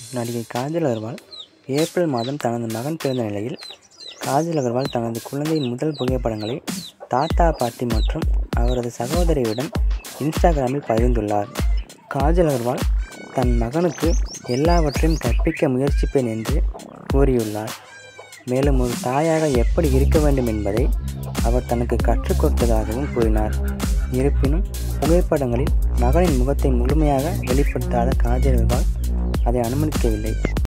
நடிகை காஜல் அகர்வால் ஏப்ரல் மாதம் தனது மகன் பிறந்த நிலையில் காஜல் அகர்வால் தனது குழந்தையின் முதல் புகைப்படங்களை தாத்தா பாட்டி மற்றும் அவரது சகோதரியுடன் இன்ஸ்டாகிராமில் பகிர்ந்துள்ளார் காஜல் அகர்வால் தன் மகனுக்கு எல்லாவற்றையும் கற்பிக்க முயற்சிப்பேன் என்று கூறியுள்ளார் மேலும் ஒரு தாயாக எப்படி இருக்க வேண்டும் என்பதை அவர் தனக்கு கற்றுக் கொடுத்ததாகவும் கூறினார் இருப்பினும் புகைப்படங்களில் மகனின் முகத்தை முழுமையாக வெளிப்படுத்தாத காஜல் அகர்வால் அதை அனுமதிக்கவில்லை